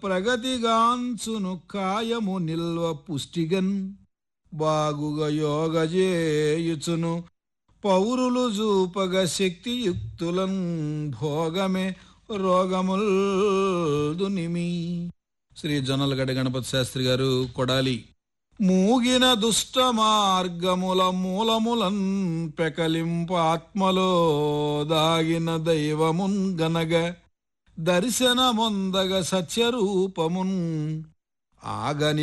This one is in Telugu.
ప్రగతిగాంచును కాయము నిల్వ పుష్టిగన్ బాగుగా యోగజేయుచును పౌరులు చూపగ శక్తియుక్తులన్ భోగమే రోగముల్ దునిమి శ్రీ జొన్నలగడ్డ గణపతి శాస్త్రి గారు కొడాలి మూగిన దుష్ట మార్గముల మూలములన్ పెకలింప ఆత్మలో దాగిన దైవమున్ గనగ దర్శనమొందగ సత్యరూపమున్ ఆగని